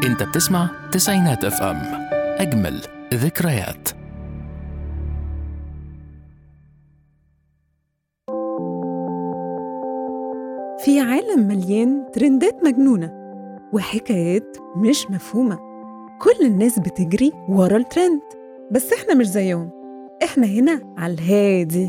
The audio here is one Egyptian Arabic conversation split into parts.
انت بتسمع تسعينات اف ام اجمل ذكريات في عالم مليان ترندات مجنونة وحكايات مش مفهومة كل الناس بتجري ورا الترند بس احنا مش زيهم احنا هنا على الهادي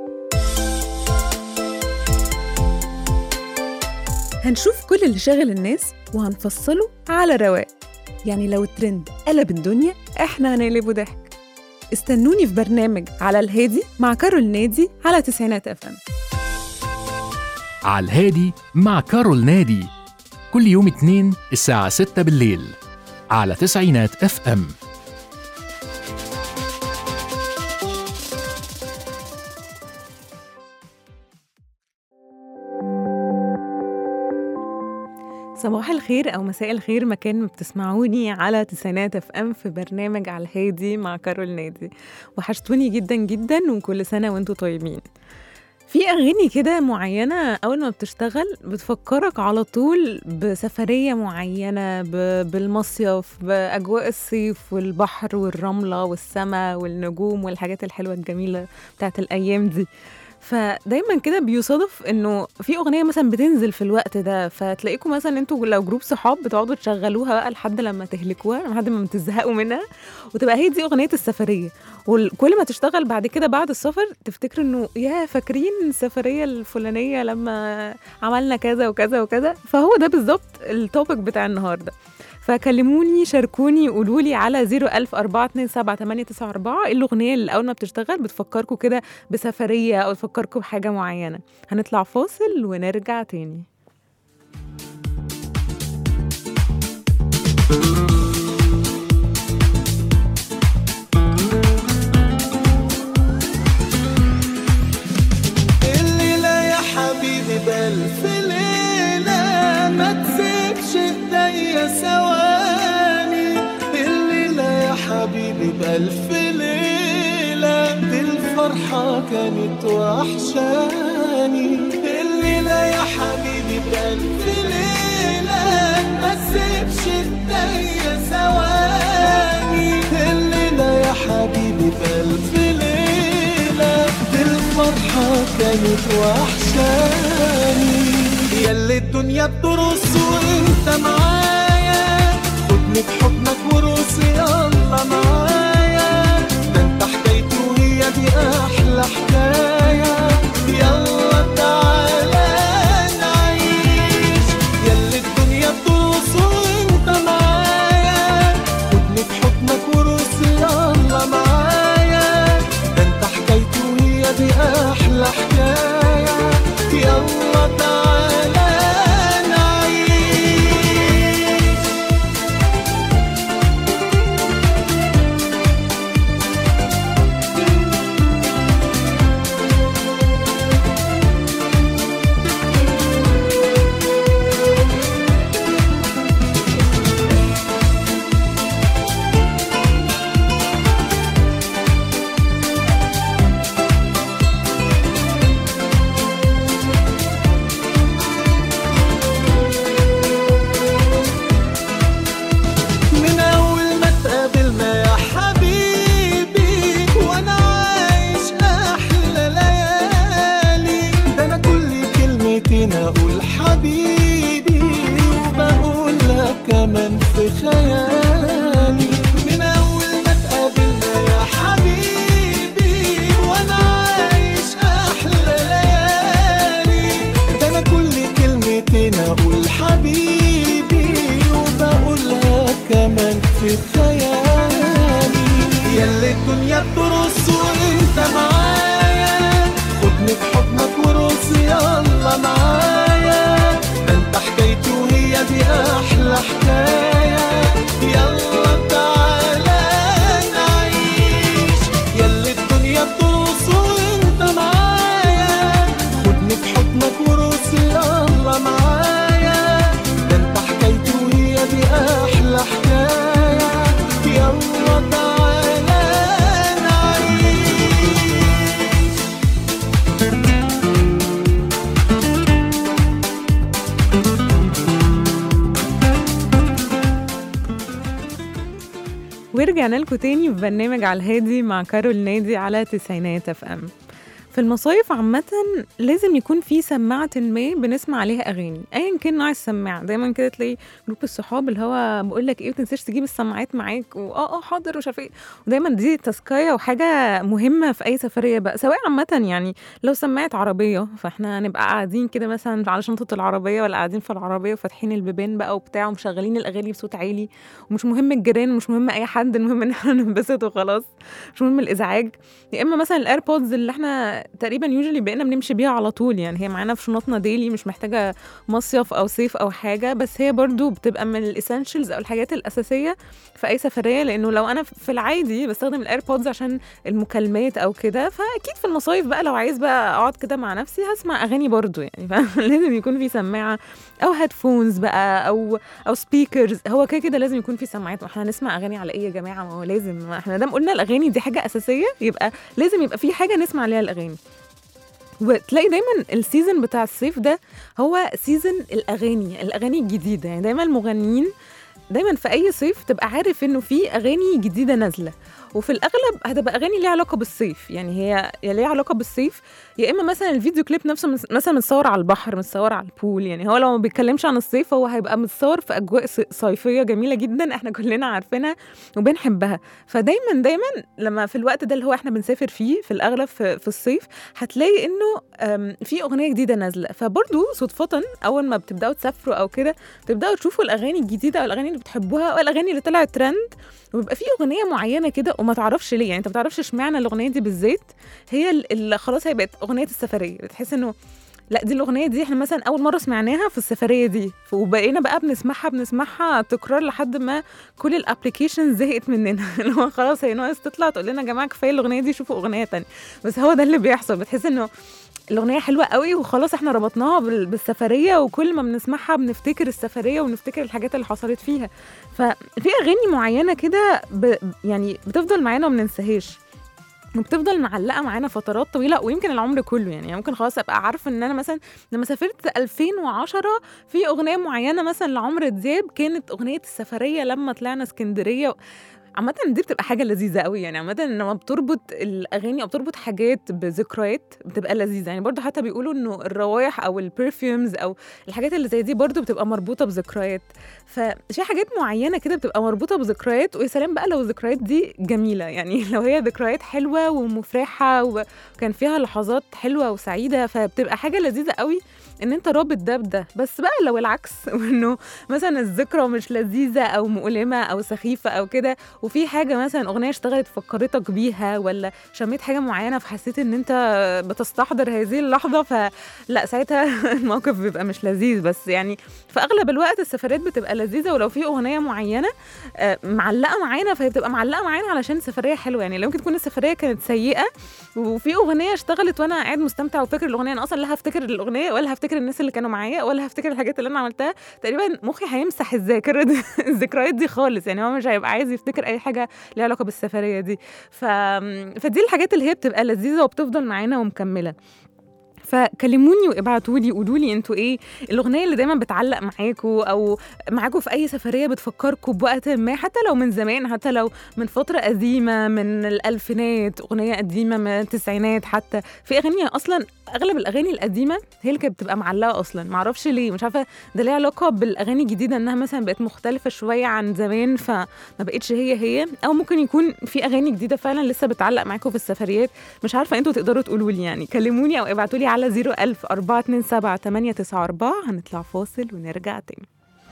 هنشوف كل اللي شاغل الناس وهنفصله على رواق يعني لو الترند قلب الدنيا احنا هنقلبه ضحك استنوني في برنامج على الهادي مع كارول نادي على تسعينات اف ام على الهادي مع كارول نادي كل يوم اتنين الساعة 6 بالليل على تسعينات اف ام صباح الخير او مساء الخير مكان ما بتسمعوني على تسعينات اف ام في برنامج على الهادي مع كارول نادي وحشتوني جدا جدا وكل سنه وانتم طيبين في اغاني كده معينه اول ما بتشتغل بتفكرك على طول بسفريه معينه ب- بالمصيف باجواء الصيف والبحر والرمله والسماء والنجوم والحاجات الحلوه الجميله بتاعت الايام دي فدايما كده بيصادف انه في اغنيه مثلا بتنزل في الوقت ده فتلاقيكم مثلا انتوا لو جروب صحاب بتقعدوا تشغلوها بقى لحد لما تهلكوها لحد ما تزهقوا منها وتبقى هي دي اغنيه السفريه وكل ما تشتغل بعد كده بعد السفر تفتكر انه يا فاكرين السفريه الفلانيه لما عملنا كذا وكذا وكذا فهو ده بالظبط التوبيك بتاع النهارده فكلموني شاركوني قولوا لي على 010427894 ايه الاغنيه اللي اول ما بتشتغل بتفكركم كده بسفريه او تفكركم بحاجه معينه هنطلع فاصل ونرجع تاني الليلة يا حبيبي بألف ليلة ما تسيبش ايديا ثواني الليلة يا حبيبي بألف ليلة دي الفرحة كانت وحشاني الليلة يا حبيبي بألف ليلة ما تسيبش ايديا ثواني الليلة يا حبيبي بألف ليلة دي الفرحة كانت وحشاني ياللي الدنيا بترص وانت معايا خدني بحضنك ورقص يلا معايا ده انت حكايتي وهي دي احلى حكاية يلا تعالى نعيش ياللي الدنيا بترص وانت معايا خدني بحضنك ورقص يلا معايا ده انت حكايتي وهي دي احلى حكايه يلا تعالى نعيش من أول ما اتقابلنا يا حبيبي وأنا عايش أحلى ليالي ده أنا كل كلمتين أقول حبيبي وبقول لك كمان في خيالي من أول ما اتقابلنا يا حبيبي وأنا عايش أحلى ليالي ده أنا كل كلمتين أقول حبيبي وبقولها كمان في خيالي ياللي الدنيا بترص وانت معايا خدني بحضنك ورقص يلا معايا ده انت حكايتي وهي دي احلى حكايه يلا تعالى نعيش ياللي الدنيا بترص وانت معايا خدني بحضنك ورقص يلا معايا ده انت حكايتي وهي دي احلى حكايه يلا تعالى نعيش ورجعنا لكم تاني في برنامج على الهادي مع كارول نادي على تسعينات اف ام في المصايف عامة لازم يكون في سماعة ما بنسمع عليها أغاني أيا كان نوع السماعة دايما كده تلاقي جروب الصحاب اللي هو بقول لك إيه وتنساش تجيب السماعات معاك وآه آه حاضر ومش عارف إيه ودايما دي تسكاية وحاجة مهمة في أي سفرية بقى سواء عامة يعني لو سماعة عربية فإحنا نبقى قاعدين كده مثلا على شنطة العربية ولا قاعدين في العربية وفاتحين البيبان بقى وبتاع ومشغلين الأغاني بصوت عالي ومش مهم الجيران ومش مهم أي حد المهم إن إحنا ننبسط وخلاص مش مهم الإزعاج يا إما مثلا الإيربودز اللي إحنا تقريبا يوجولي بقينا بنمشي بيها على طول يعني هي معانا في شنطنا ديلي مش محتاجه مصيف او صيف او حاجه بس هي برضو بتبقى من الاسينشلز او الحاجات الاساسيه في اي سفريه لانه لو انا في العادي بستخدم الايربودز عشان المكالمات او كده فاكيد في المصايف بقى لو عايز بقى اقعد كده مع نفسي هسمع اغاني برضو يعني فلازم يكون في سماعه او هيدفونز بقى او او سبيكرز هو كده كده لازم يكون في سماعات واحنا هنسمع اغاني على ايه يا جماعه ما هو لازم ما احنا دام قلنا الاغاني دي حاجه اساسيه يبقى لازم يبقى في حاجه نسمع عليها الاغاني وتلاقي دايما السيزون بتاع الصيف ده هو سيزون الاغاني الاغاني الجديده يعني دايما المغنيين دايما في اي صيف تبقى عارف انه في اغاني جديده نازله وفي الاغلب هتبقى اغاني ليها علاقه بالصيف يعني هي يا ليها علاقه بالصيف يا اما مثلا الفيديو كليب نفسه مس- مثلا متصور على البحر متصور على البول يعني هو لو ما بيتكلمش عن الصيف هو هيبقى متصور في اجواء ص- صيفيه جميله جدا احنا كلنا عارفينها وبنحبها فدايما دايما لما في الوقت ده اللي هو احنا بنسافر فيه في الاغلب في, في الصيف هتلاقي انه أم، في اغنيه جديده نازله فبرضه صدفه اول ما بتبداوا تسافروا او كده تبداوا تشوفوا الاغاني الجديده او الاغاني اللي بتحبوها او الاغاني اللي طلعت ترند وبيبقى في اغنيه معينه كده وما تعرفش ليه يعني انت ما تعرفش اشمعنى الاغنيه دي بالذات هي ال- اللي خلاص هي بقت اغنيه السفريه بتحس انه لا دي الاغنيه دي احنا مثلا اول مره سمعناها في السفريه دي وبقينا بقى بنسمعها بنسمعها تكرار لحد ما كل الابلكيشن زهقت مننا اللي هو خلاص هي ناقص تطلع تقول لنا يا جماعه كفايه الاغنيه دي شوفوا اغنيه تانية بس هو ده اللي بيحصل بتحس انه الاغنيه حلوه قوي وخلاص احنا ربطناها بال- بالسفريه وكل ما بنسمعها بنفتكر السفريه ونفتكر الحاجات اللي حصلت فيها ففي اغاني معينه كده ب... يعني بتفضل معانا وما ننساهاش وبتفضل معلقه معانا فترات طويله ويمكن العمر كله يعني, يعني ممكن خلاص ابقى عارفه ان انا مثلا لما سافرت 2010 في اغنيه معينه مثلا لعمرو دياب كانت اغنيه السفريه لما طلعنا اسكندريه عامة دي بتبقى حاجة لذيذة قوي يعني عامة لما بتربط الأغاني أو بتربط حاجات بذكريات بتبقى لذيذة يعني برضو حتى بيقولوا إنه الروايح أو البرفيومز أو الحاجات اللي زي دي برضو بتبقى مربوطة بذكريات ففي حاجات معينة كده بتبقى مربوطة بذكريات ويا سلام بقى لو الذكريات دي جميلة يعني لو هي ذكريات حلوة ومفرحة وكان فيها لحظات حلوة وسعيدة فبتبقى حاجة لذيذة قوي ان انت رابط ده بده بس بقى لو العكس وانه مثلا الذكرى مش لذيذه او مؤلمه او سخيفه او كده وفي حاجه مثلا اغنيه اشتغلت فكرتك بيها ولا شميت حاجه معينه فحسيت ان انت بتستحضر هذه اللحظه فلا ساعتها الموقف بيبقى مش لذيذ بس يعني في اغلب الوقت السفرات بتبقى لذيذه ولو في اغنيه معينه آه، معلقه معانا فهي بتبقى معلقه معانا علشان سفريه حلوه يعني لو ممكن تكون السفريه كانت سيئه وفي اغنيه اشتغلت وانا قاعد مستمتع وفاكر الاغنيه انا اصلا لا هفتكر الاغنيه ولا هفتكر الناس اللي كانوا معايا ولا هفتكر الحاجات اللي انا عملتها تقريبا مخي هيمسح الذاكره دي الذكريات دي خالص يعني هو مش هيبقى عايز يفتكر اي حاجه ليها علاقه بالسفريه دي ف... فدي الحاجات اللي هي بتبقى لذيذه وبتفضل معانا ومكمله فكلموني وابعتوا لي قولوا لي انتوا ايه الاغنيه اللي دايما بتعلق معاكوا او معاكوا في اي سفريه بتفكركوا بوقت ما حتى لو من زمان حتى لو من فتره قديمه من الالفينات اغنيه قديمه من التسعينات حتى في اغاني اصلا اغلب الاغاني القديمه هي اللي كانت بتبقى معلقه اصلا معرفش ليه مش عارفه ده ليه علاقه بالاغاني الجديده انها مثلا بقت مختلفه شويه عن زمان فما بقتش هي هي او ممكن يكون في اغاني جديده فعلا لسه بتعلق معاكم في السفريات مش عارفه انتوا تقدروا تقولوا لي يعني كلموني او ابعتوا لي على 01000 427 894 هنطلع فاصل ونرجع تاني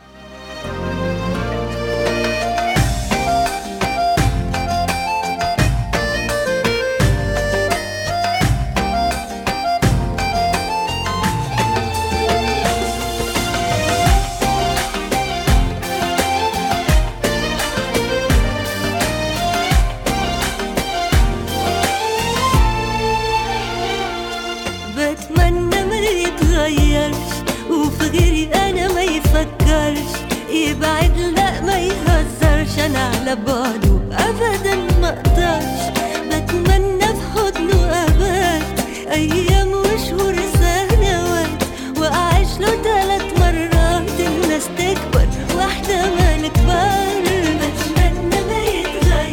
بتمنى ما يتغيرش وفي غيري انا ما يفكرش يبعد لا ما يهزرش انا على بعده ابدا ما اقدرش بتمنى في حضنه ابات ايام وشهور سنوات واعيش له ثلاث مرات الناس تكبر واحده ما نكبر بتمنى ما يتغيرش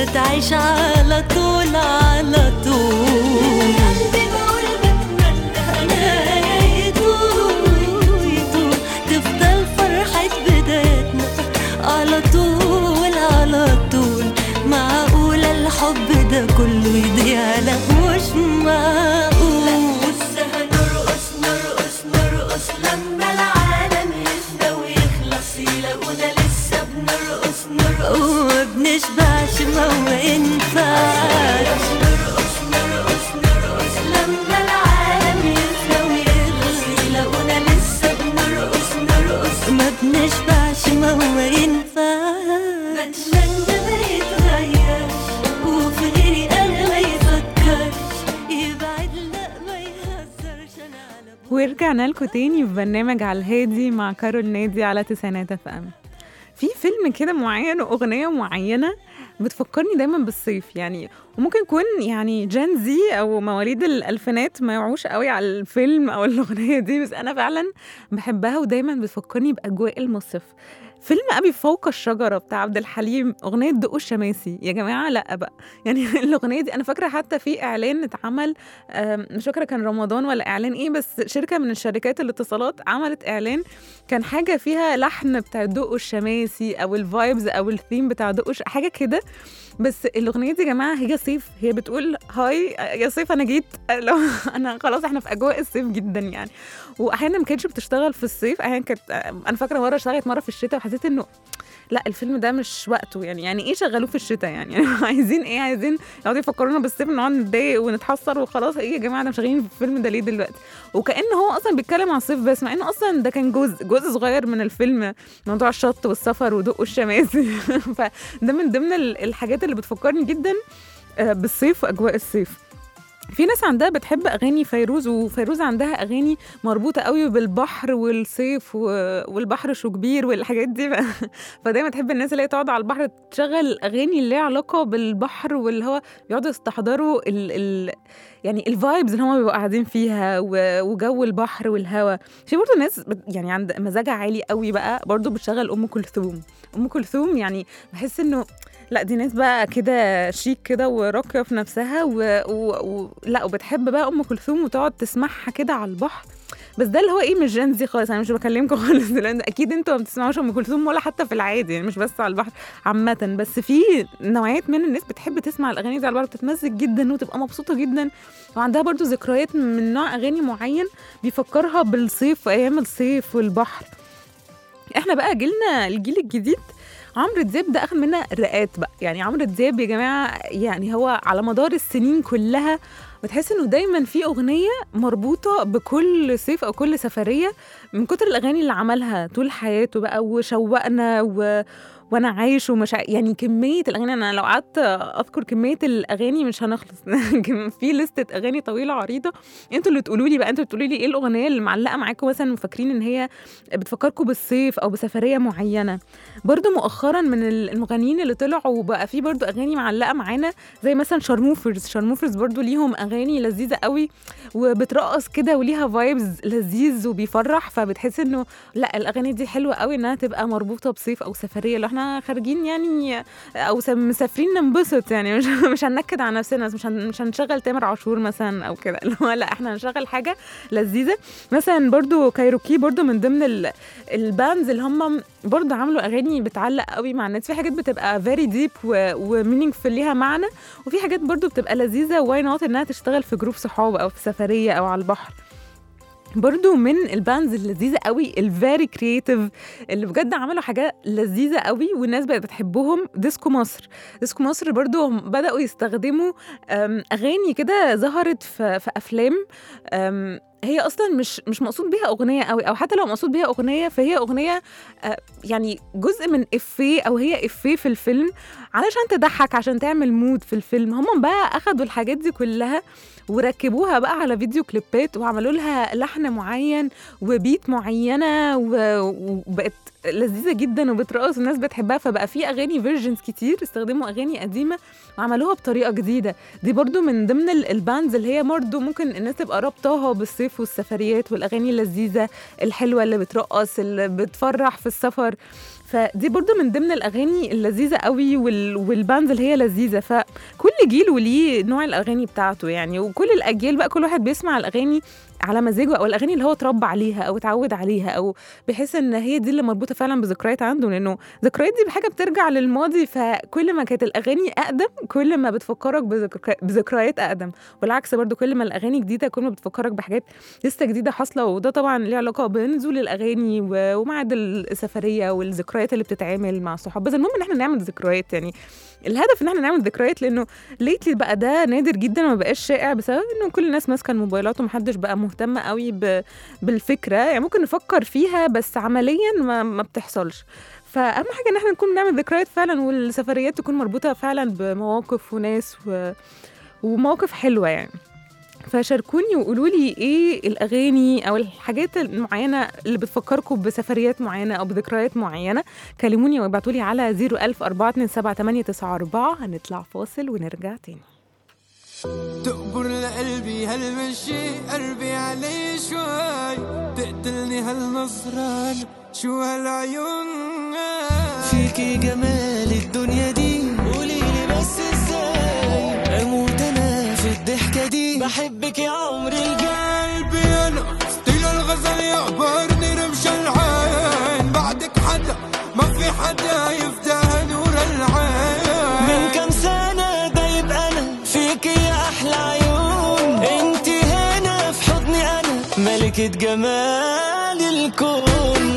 تعيش على طول على طول قلبي بقول بتمنى هنايا يطول يطول تفضل فرحة بدايتنا على طول على طول معقول الحب ده كله يضيع لا مش معقول لسه هنرقص نرقص نرقص لما العالم يفدى ويخلص يلاقونا لسه بنرقص نرقص وما بنشبعش ما ينفعش نرقص نرقص نرقص لما العالم يفدى ويخلص يلاقونا لسه بنرقص نرقص ما بنشبعش ما ينفعش بتمنى ما يتغيرش وفي غيري انا ما يفكرش يبعد لا ما يهزرش انا على ورجعنا لكم تاني في برنامج على الهادي مع كارول نادي على تسعينات اف ام في فيلم كده معين واغنيه معينه بتفكرني دايما بالصيف يعني وممكن يكون يعني جين زي او مواليد الالفينات ما يوعوش قوي على الفيلم او الاغنيه دي بس انا فعلا بحبها ودايما بتفكرني باجواء المصيف فيلم ابي فوق الشجره بتاع عبد الحليم اغنيه دقوا الشماسي يا جماعه لا بقى يعني الاغنيه دي انا فاكره حتى في اعلان اتعمل آم، مش فاكره كان رمضان ولا اعلان ايه بس شركه من الشركات الاتصالات عملت اعلان كان حاجه فيها لحن بتاع دقوا الشماسي او الفايبز او الثيم بتاع دقوا الش- حاجه كده بس الاغنيه دي يا جماعه هي صيف هي بتقول هاي يا صيف انا جيت لو انا خلاص احنا في اجواء الصيف جدا يعني واحيانا ما كانتش بتشتغل في الصيف احيانا كانت انا فاكره مره اشتغلت مره في الشتاء وحسيت انه لا الفيلم ده مش وقته يعني يعني ايه شغلوه في الشتاء يعني, يعني عايزين ايه عايزين يقعدوا يفكرونا بالصيف نقعد نتضايق ونتحسر وخلاص ايه يا جماعه ده مشغلين في الفيلم ده ليه دلوقتي وكان هو اصلا بيتكلم عن الصيف بس مع انه اصلا ده كان جزء جزء صغير من الفيلم موضوع الشط والسفر ودق الشماسي فده من ضمن ال- الحاجات اللي بتفكرني جدا آه، بالصيف واجواء الصيف في ناس عندها بتحب اغاني فيروز وفيروز عندها اغاني مربوطه قوي بالبحر والصيف و- والبحر شو كبير والحاجات دي ف... فدايما تحب الناس اللي هي تقعد على البحر تشغل اغاني اللي ليها علاقه بالبحر واللي هو بيقعدوا يستحضروا ال... ال... يعني الفايبز اللي هم بيبقوا قاعدين فيها و... وجو البحر والهوا في برضه ناس بت... يعني عند مزاجها عالي قوي بقى برضه بتشغل ام كلثوم ام كلثوم يعني بحس انه لا دي ناس بقى كده شيك كده وراقيه في نفسها و... و... و... لا وبتحب بقى ام كلثوم وتقعد تسمعها كده على البحر بس ده اللي هو ايه مش جنزي خالص انا مش بكلمكم خالص لان اكيد انتوا ما بتسمعوش ام كلثوم ولا حتى في العادي يعني مش بس على البحر عامه بس في نوعيات من الناس بتحب تسمع الاغاني دي على البحر بتتمزج جدا وتبقى مبسوطه جدا وعندها برضو ذكريات من نوع اغاني معين بيفكرها بالصيف وايام الصيف والبحر احنا بقى جيلنا الجيل الجديد عمرو دياب ده اخد منا رقات بقى يعني عمرو دياب يا جماعه يعني هو على مدار السنين كلها بتحس انه دايما في اغنيه مربوطه بكل صيف او كل سفريه من كتر الاغاني اللي عملها طول حياته بقى وشوقنا و... وانا عايش ومش ع- يعني كميه الاغاني انا لو قعدت اذكر كميه الاغاني مش هنخلص في لستة اغاني طويله عريضه انتوا اللي تقولوا لي بقى انتوا بتقولوا لي ايه الاغنيه اللي معلقه معاكم مثلا وفاكرين ان هي بتفكركم بالصيف او بسفريه معينه برضو مؤخرا من المغنيين اللي طلعوا وبقى في برضو اغاني معلقه معانا زي مثلا شارموفرز شارموفرز برضو ليهم اغاني لذيذه قوي وبترقص كده وليها فايبز لذيذ وبيفرح فبتحس انه لا الاغاني دي حلوه قوي انها تبقى مربوطه بصيف او سفريه لو احنا خارجين يعني او س- مسافرين ننبسط يعني مش مش هننكد على نفسنا مش هن- مش هنشغل تامر عاشور مثلا او كده اللي هو لا احنا هنشغل حاجه لذيذه مثلا برضو كايروكي برضو من ضمن ال- الباندز اللي هم برضو عملوا اغاني بتعلق قوي مع الناس في حاجات بتبقى فيري ديب ومينينغفul ليها معنى وفي حاجات برضو بتبقى لذيذه واي نوت انها تشتغل في جروب صحاب او في سفريه او على البحر برضو من الباندز اللذيذه قوي الفيري كرييتيف اللي بجد عملوا حاجات لذيذه قوي والناس بقت بتحبهم ديسكو مصر ديسكو مصر برضو هم بداوا يستخدموا أم، اغاني كده ظهرت في, في افلام أم، هي اصلا مش مش مقصود بيها اغنيه قوي او حتى لو مقصود بيها اغنيه فهي اغنيه آه، يعني جزء من افيه او هي افيه في الفيلم علشان تضحك عشان تعمل مود في الفيلم هم بقى اخدوا الحاجات دي كلها وركبوها بقى على فيديو كليبات وعملوا لها لحن معين وبيت معينه و- وبقت لذيذه جدا وبترقص والناس بتحبها فبقى في اغاني فيرجنز كتير استخدموا اغاني قديمه وعملوها بطريقه جديده دي برضو من ضمن ال- الباندز اللي هي برضو ممكن الناس تبقى رابطاها بالصيف والسفريات والاغاني اللذيذه الحلوه اللي بترقص اللي بتفرح في السفر فدي برضو من ضمن الاغاني اللذيذه قوي وال... والباندز اللي هي لذيذه فكل جيل وليه نوع الاغاني بتاعته يعني وكل الاجيال بقى كل واحد بيسمع الاغاني على مزاجه او الاغاني اللي هو اتربى عليها او اتعود عليها او بحيث ان هي دي اللي مربوطه فعلا بذكريات عنده لانه ذكريات دي حاجه بترجع للماضي فكل ما كانت الاغاني اقدم كل ما بتفكرك بذكر... بذكريات اقدم والعكس برضو كل ما الاغاني جديده كل ما بتفكرك بحاجات لسه جديده حاصله وده طبعا ليه علاقه بنزول الاغاني و... وميعاد السفريه والذكريات اللي بتتعمل مع الصحاب بس المهم ان احنا نعمل ذكريات يعني الهدف ان احنا نعمل ذكريات لانه ليتلي بقى ده نادر جدا وما بقاش شائع بسبب انه كل الناس ماسكه الموبايلات ومحدش بقى مهتم قوي ب... بالفكره يعني ممكن نفكر فيها بس عمليا ما, ما بتحصلش فاهم حاجه ان احنا نكون بنعمل ذكريات فعلا والسفريات تكون مربوطه فعلا بمواقف وناس و... ومواقف حلوه يعني فشاركوني وقولوا لي ايه الاغاني او الحاجات المعينه اللي بتفكركم بسفريات معينه او بذكريات معينه كلموني وابعتوا لي على 010427894 هنطلع فاصل ونرجع تاني تقبر لقلبي هالمشي قلبي علي شوي تقتلني هالنظرة شو هالعيون فيكي جمال الدنيا دي قوليلي بس ازاي اموت انا في الضحكة دي بحبك يا عمري القلب انا ستيل الغزل يعبرني رمش العين بعدك حدا ما في حدا يفتح نور العين من كم سنة دايب انا فيك يا احلى عيون انت هنا في حضني انا ملكة جمال الكون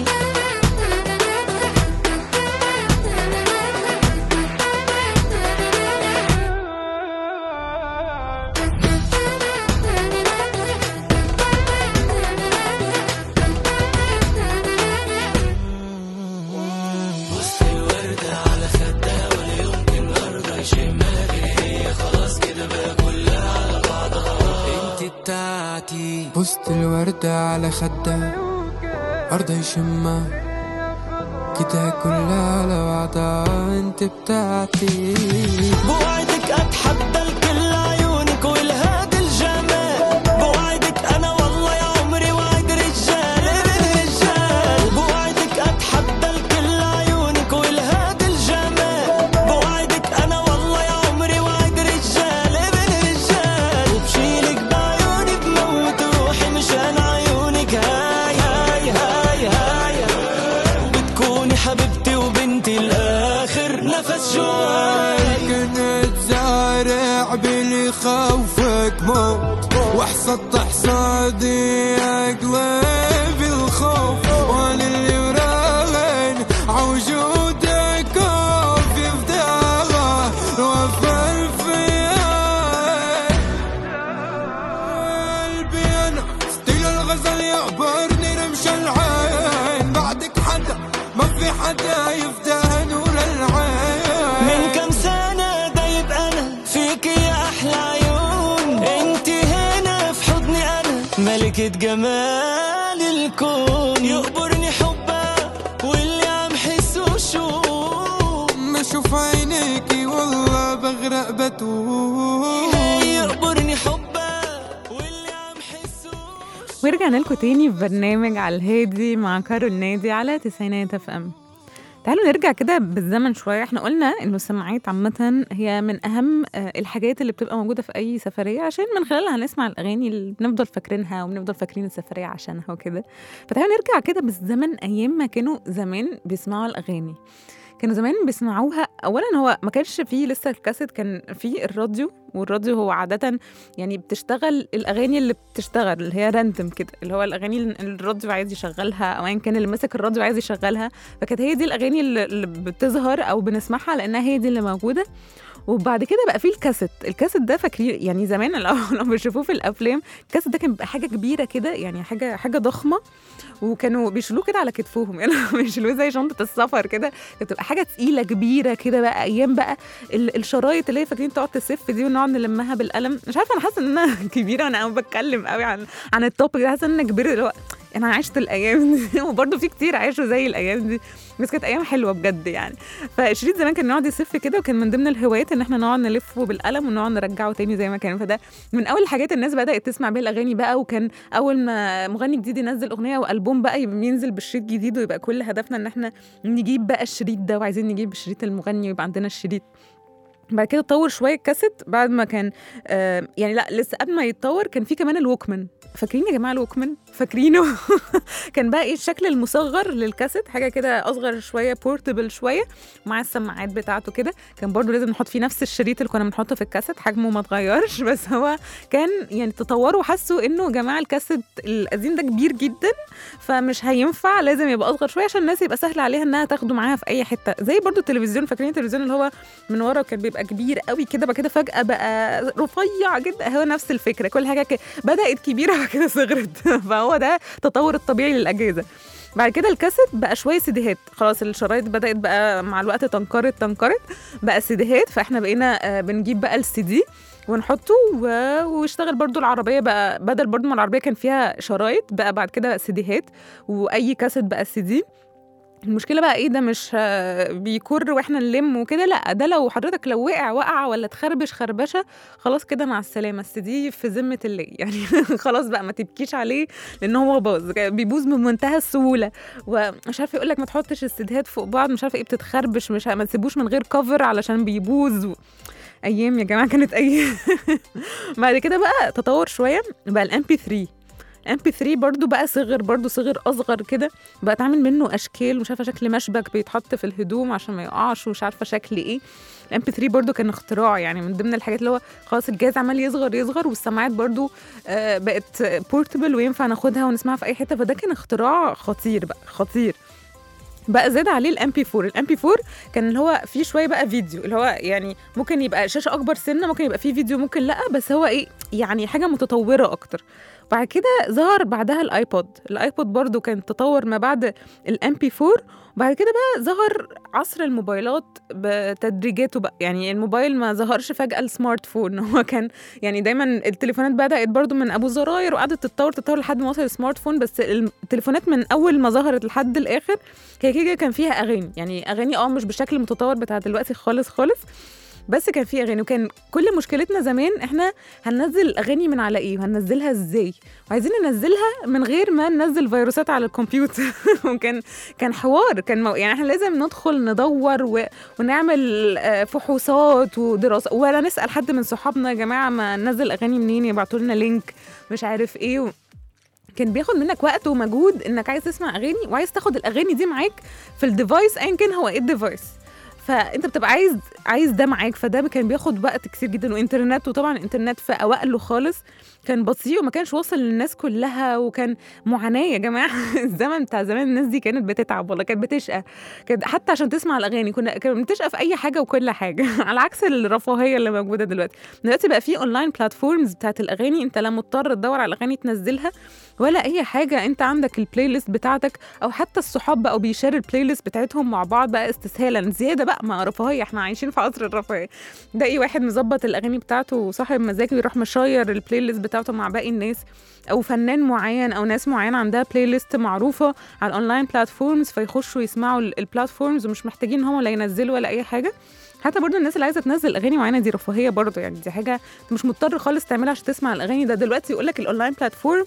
انت بتاعتي وسط الوردة على خدها أرض يشمها كده كلها على بعضها انت بتاعتي بوعدك اتحدى الكل عيونك والهاد الجمال بوعدك انا والله يا عمري وعد رجال ابن رجال بوعدك اتحدى الكل عيونك والهاد الجمال بوعدك انا والله يا عمري وعد رجال ابن رجال وبشيلك بعيوني بموت روحي مشان عيونك هاي هاي هاي هاي وبتكوني حبيبتي وبنتي الاخر نفس جواي كنت زارع بلي خوفك موت وحصدت حصادي اقلب الخوف وانا اللي وراهن عوجودك خوف يفتحها وافر فيها قلبي انا ستيل الغزل يعبرني رمش العين بعدك حدا ما في حدا يفتح نور العين من كم سنة دايب انا فيك يا احلى عيون انت هنا في حضني انا ملكة جمال الكون يقبرني حبها واللي عم حسه شو ما اشوف عينيكي والله بغرق بتوه يقبرني حبها واللي عم حسه ورجعنا لكم تاني في برنامج على الهادي مع كارول نادي على تسعينات اف ام تعالوا نرجع كده بالزمن شويه احنا قلنا انه السماعات عامه هي من اهم آه، الحاجات اللي بتبقى موجوده في اي سفريه عشان من خلالها هنسمع الاغاني اللي بنفضل فاكرينها وبنفضل فاكرين السفريه عشانها وكده فتعالوا نرجع كده بالزمن ايام ما كانوا زمان بيسمعوا الاغاني كانوا زمان بيسمعوها اولا هو ما كانش فيه لسه الكاسيت كان فيه الراديو والراديو هو عاده يعني بتشتغل الاغاني اللي بتشتغل اللي هي راندم كده اللي هو الاغاني اللي الراديو عايز يشغلها او ايا كان اللي ماسك الراديو عايز يشغلها فكانت هي دي الاغاني اللي اللي بتظهر او بنسمعها لانها هي دي اللي موجوده وبعد كده بقى فيه الكاسيت الكاسيت ده فاكرين يعني زمان لو لو بتشوفوه في الافلام الكاسيت ده كان بيبقى حاجه كبيره كده يعني حاجه حاجه ضخمه وكانوا بيشيلوه كده على كتفهم يعني بيشيلوه زي شنطه السفر كده كانت بتبقى حاجه تقيله كبيره كده بقى ايام بقى ال- الشرايط اللي هي فاكرين تقعد تسف دي ونقعد نلمها بالقلم مش عارفه انا حاسه ان انا كبيره وانا قاعده بتكلم قوي عن عن التوبيك ده حاسه ان انا كبيره اللي هو انا عشت الايام دي وبرده في كتير عاشوا زي الايام دي بس كانت ايام حلوه بجد يعني فالشريط زمان كان نقعد يسف كده وكان من ضمن الهوايات ان احنا نقعد نلفه بالقلم ونقعد نرجعه تاني زي ما كان فده من اول الحاجات الناس بدات تسمع بيها الاغاني بقى وكان اول ما مغني جديد ينزل اغنيه والبوم بقى يبقى ينزل بالشريط جديد ويبقى كل هدفنا ان احنا نجيب بقى الشريط ده وعايزين نجيب شريط المغني ويبقى عندنا الشريط بعد كده اتطور شويه الكاسيت بعد ما كان آه يعني لا لسه قبل ما يتطور كان في كمان الوكمان فاكرين يا جماعه الوكمان فاكرينه كان بقى ايه الشكل المصغر للكاسيت حاجه كده اصغر شويه بورتبل شويه مع السماعات بتاعته كده كان برضو لازم نحط فيه نفس الشريط اللي كنا بنحطه في الكاسيت حجمه ما اتغيرش بس هو كان يعني تطوروا حسوا انه يا جماعه الكاسيت القديم ده كبير جدا فمش هينفع لازم يبقى اصغر شويه عشان الناس يبقى سهل عليها انها تاخده معاها في اي حته زي برضو التلفزيون فاكرين التلفزيون اللي هو من ورا كان بيبقى كبير قوي كده بعد كده فجاه بقى رفيع جدا هو نفس الفكره كل حاجه ك... بدات كبيره بعد كده صغرت فهو ده التطور الطبيعي للاجهزه بعد كده الكاسيت بقى شويه سيديهات خلاص الشرايط بدات بقى مع الوقت تنقرض تنقرض بقى سيديهات فاحنا بقينا آه، بنجيب بقى السي دي ونحطه و... واشتغل برضو العربيه بقى بدل برضو ما العربيه كان فيها شرايط بقى بعد كده سيديهات واي كاسيت بقى سي دي المشكله بقى ايه ده مش آه، بيكر واحنا نلم وكده لا ده لو حضرتك لو وقع وقع ولا تخربش خربشه خلاص كده مع السلامه السي دي في ذمه الله يعني خلاص بقى ما تبكيش عليه لان هو باظ بيبوظ بمنتهى السهوله ومش عارفه يقول لك ما تحطش السيديهات فوق بعض مش عارفه ايه بتتخربش مش ع- ما تسيبوش من غير كفر علشان بيبوظ و... ايام يا جماعه كانت ايام بعد كده بقى تطور شويه بقى الام بي 3 ام بي 3 برضو بقى صغر برضو صغر اصغر كده بقى اتعمل منه اشكال مش عارفه شكل مشبك بيتحط في الهدوم عشان ما يقعش ومش عارفه شكل ايه الام بي 3 برضو كان اختراع يعني من ضمن الحاجات اللي هو خلاص الجهاز عمال يصغر يصغر والسماعات برضو آه بقت بورتبل وينفع ناخدها ونسمعها في اي حته فده كان اختراع خطير بقى خطير بقى زاد عليه الام بي 4 الام بي 4 كان اللي هو فيه شويه بقى فيديو اللي هو يعني ممكن يبقى شاشه اكبر سنه ممكن يبقى فيه فيديو ممكن لا بس هو ايه يعني حاجه متطوره اكتر بعد كده ظهر بعدها الايبود الايبود برضو كان تطور ما بعد الام بي 4 وبعد كده بقى ظهر عصر الموبايلات بتدريجاته بقى يعني الموبايل ما ظهرش فجأة السمارت فون هو كان يعني دايما التليفونات بدأت برضو من ابو زراير وقعدت تتطور تتطور لحد ما وصل السمارت فون بس التليفونات من اول ما ظهرت لحد الاخر هي كده كان فيها اغاني يعني اغاني اه مش بالشكل المتطور بتاع دلوقتي خالص خالص بس كان في اغاني وكان كل مشكلتنا زمان احنا هننزل الاغاني من على ايه وهننزلها ازاي وعايزين ننزلها من غير ما ننزل فيروسات على الكمبيوتر وكان كان حوار كان مو يعني احنا لازم ندخل ندور و... ونعمل آه، فحوصات ودراسه ولا نسال حد من صحابنا يا جماعه ما ننزل اغاني منين يبعتوا لنا لينك مش عارف ايه و... كان بياخد منك وقت ومجهود انك عايز تسمع اغاني وعايز تاخد الاغاني دي معاك في الديفايس ايا كان هو ايه الديفايس فانت بتبقى عايز عايز ده معاك فده كان بياخد وقت كتير جدا وانترنت وطبعا الانترنت في اوائله خالص كان بطيء وما كانش واصل للناس كلها وكان معاناه يا جماعه الزمن بتاع زمان الناس دي كانت بتتعب والله كانت بتشقى كانت حتى عشان تسمع الاغاني كنا كانت بتشقى في اي حاجه وكل حاجه على عكس الرفاهيه اللي موجوده دلوقتي دلوقتي بقى في اونلاين بلاتفورمز بتاعت الاغاني انت لا مضطر تدور على الاغاني تنزلها ولا اي حاجه انت عندك البلاي ليست بتاعتك او حتى الصحاب بقوا بيشاروا البلاي ليست بتاعتهم مع بعض بقى استسهالا زياده بقى ما رفاهيه احنا عايشين في عصر الرفاهيه ده اي واحد مظبط الاغاني بتاعته وصاحب مزاج يروح مشاير البلاي ليست بتاعته مع باقي الناس او فنان معين او ناس معينه عندها بلاي ليست معروفه على الاونلاين بلاتفورمز فيخشوا يسمعوا ال- البلاتفورمز ومش محتاجين هم ولا ينزلوا ولا اي حاجه حتى برضو الناس اللي عايزه تنزل اغاني معينه دي رفاهيه برضو يعني دي حاجه أنت مش مضطر خالص تعملها عشان تسمع الاغاني ده دلوقتي يقول لك الاونلاين بلاتفورم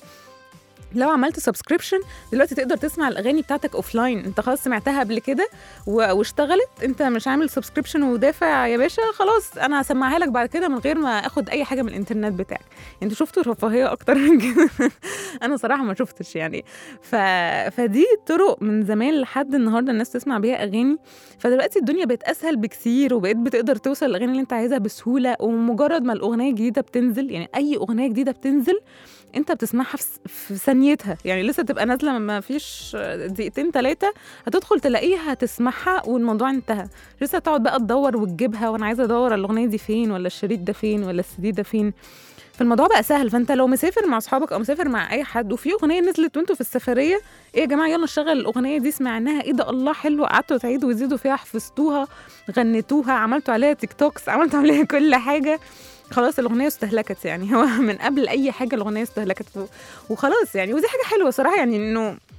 لو عملت سبسكريبشن دلوقتي تقدر تسمع الاغاني بتاعتك اوف لاين انت خلاص سمعتها قبل كده و- واشتغلت انت مش عامل سبسكريبشن ودافع يا باشا خلاص انا هسمعها لك بعد كده من غير ما اخد اي حاجه من الانترنت بتاعك انتوا شفتوا رفاهيه اكتر من كده انا صراحه ما شفتش يعني ف... فدي طرق من زمان لحد النهارده الناس تسمع بيها اغاني فدلوقتي الدنيا بقت اسهل بكثير وبقيت بتقدر توصل الاغاني اللي انت عايزها بسهوله ومجرد ما الاغنيه الجديده بتنزل يعني اي اغنيه جديده بتنزل انت بتسمعها في, في ثانيتها يعني لسه تبقى نازله ما فيش دقيقتين ثلاثه هتدخل تلاقيها هتسمعها والموضوع انتهى لسه تقعد بقى تدور وتجيبها وانا عايزه ادور الاغنيه دي فين ولا الشريط ده فين ولا السي دي ده فين فالموضوع بقى سهل فانت لو مسافر مع اصحابك او مسافر مع اي حد وفي اغنيه نزلت وانتوا في السفريه ايه يا جماعه يلا نشغل الاغنيه دي سمعناها ايه ده الله حلوه قعدتوا تعيدوا وتزيدوا فيها حفظتوها غنيتوها عملتوا عليها تيك توكس عملتوا عليها كل حاجه خلاص الاغنيه استهلكت يعني هو من قبل اي حاجه الاغنيه استهلكت و- وخلاص يعني ودي حاجه حلوه صراحه يعني انه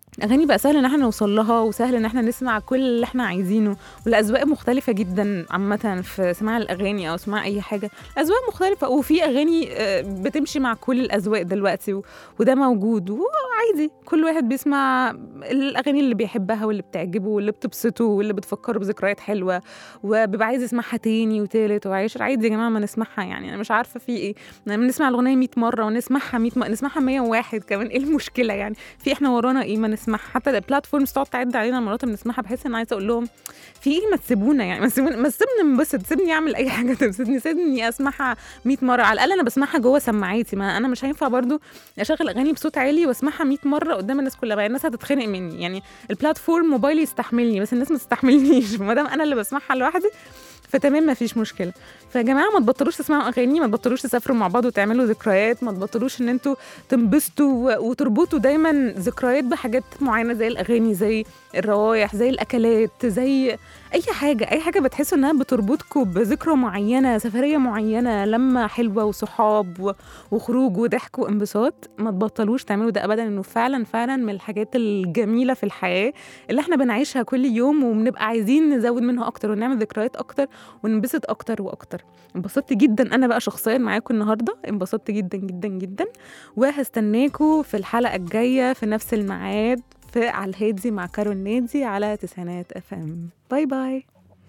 اغاني بقى سهل ان احنا نوصل لها وسهل ان احنا نسمع كل اللي احنا عايزينه والاذواق مختلفه جدا عامه في سماع الاغاني او سماع اي حاجه الاذواق مختلفه وفي اغاني آه، بتمشي مع كل الاذواق دلوقتي و- وده موجود وعادي كل واحد بيسمع الاغاني اللي بيحبها واللي بتعجبه واللي بتبسطه واللي بتفكره بذكريات حلوه وبيبقى عايز يسمعها تاني وتالت وعاشر عادي يا جماعه ما نسمعها يعني انا مش عارفه في ايه لما نسمع الاغنيه 100 مره ونسمعها 100 م... نسمعها 101 كمان ايه المشكله يعني في احنا ورانا ايه ما نسمعها حتى البلاتفورمز تقعد تعد علينا المرات اللي بنسمعها بحس ان عايزه اقول لهم في ايه ما تسيبونا يعني ما تسيبونا ما تسيبني انبسط سيبني اعمل اي حاجه تبسطني سيبني اسمعها 100 مره على الاقل انا بسمعها جوه سماعاتي ما انا مش هينفع برضو اشغل اغاني بصوت عالي واسمعها 100 مره قدام الناس كلها بقى الناس هتتخنق مني يعني البلاتفورم موبايلي يستحملني بس الناس ما تستحملنيش ما دام انا اللي بسمعها لوحدي فتمام ما فيش مشكله فيا جماعه ما تبطلوش تسمعوا اغاني ما تبطلوش تسافروا مع بعض وتعملوا ذكريات ما تبطلوش ان انتوا تنبسطوا و- وتربطوا دايما ذكريات بحاجات معينه زي الاغاني زي الروايح زي الاكلات زي اي حاجه اي حاجه بتحسوا انها بتربطكم بذكرى معينه سفريه معينه لمه حلوه وصحاب و- وخروج وضحك وانبساط ما تبطلوش تعملوا ده ابدا انه فعلا فعلا من الحاجات الجميله في الحياه اللي احنا بنعيشها كل يوم وبنبقى عايزين نزود منها اكتر ونعمل ذكريات اكتر وننبسط اكتر واكتر انبسطت جدا انا بقى شخصيا معاكم النهارده انبسطت جدا جدا جدا وهستناكم في الحلقه الجايه في نفس الميعاد في على الهادي مع كارول نادي على تسعينات اف ام باي باي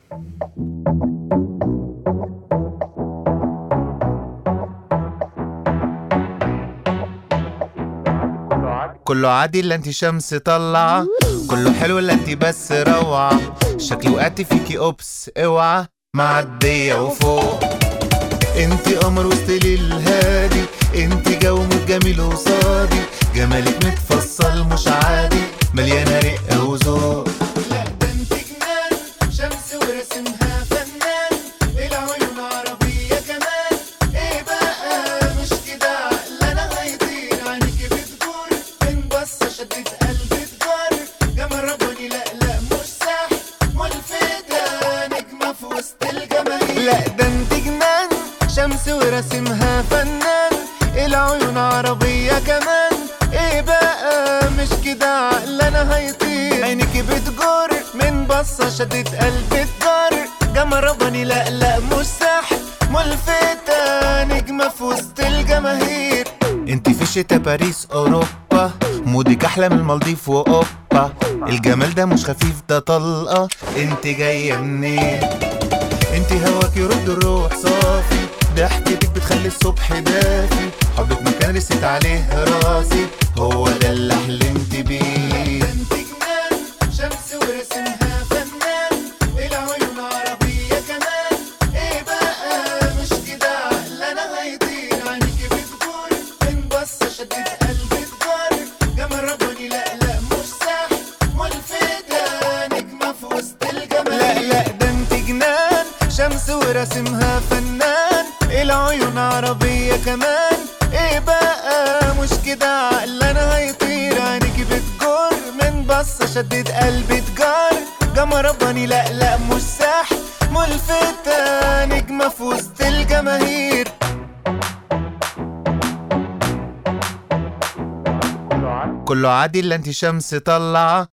كله عادي الا انت شمس طلعة كله حلو الا انت بس روعة شكلي وقعت فيكي اوبس اوعى معدية وفوق انت قمر وسط ليل هادي انت جو جميل وصادي جمالك متفصل مش عادي مليانة رقة وذوق لا ده انت جنان شمس ورسمها فنان العيون عربية كمان ايه بقى مش كده عقل انا هيطير عينيكي بتدور من بصة شدت قلبي تجار جمال رباني لا لا مش سحر ملفتة نجمة في وسط الجماهير لا ده انت جنان شمس ورسمها فنان العيون عربية كمان ايه بقى مش كده عقل انا هيطير عينيكي بتجر من بصة شدت قلبي تجر جمال رباني لا لا مش سحر ملفتة نجمة في وسط الجماهير انت في شتا باريس اوروبا مودك احلى من المالديف واوبا الجمال ده مش خفيف ده طلقة انت جاية منين انت هواك يرد الروح صافي ضحكتك بتخلي الصبح دافي حبك مكان رست عليه راسي هو ده اللي حلمت بيه انت جنان شمس ورسمها فنان العيون عربية كمان ايه بقى مش كده عقل انا هيطير عينيكي بتجور من بصة شدت قلبي تجار جمال رباني لا لا مش سحر ملفتة نجمة في وسط الجمال لا لا ده انت جنان شمس ورسمها فنان العيون عربية كمان ايه بقى مش كده عقل انا هيطير عينيكي بتجر من بصة شدت قلبي تجار جمال رباني لا لا مش سحر ملفتة نجمة في وسط الجماهير كله عادي الا انت شمس طلعة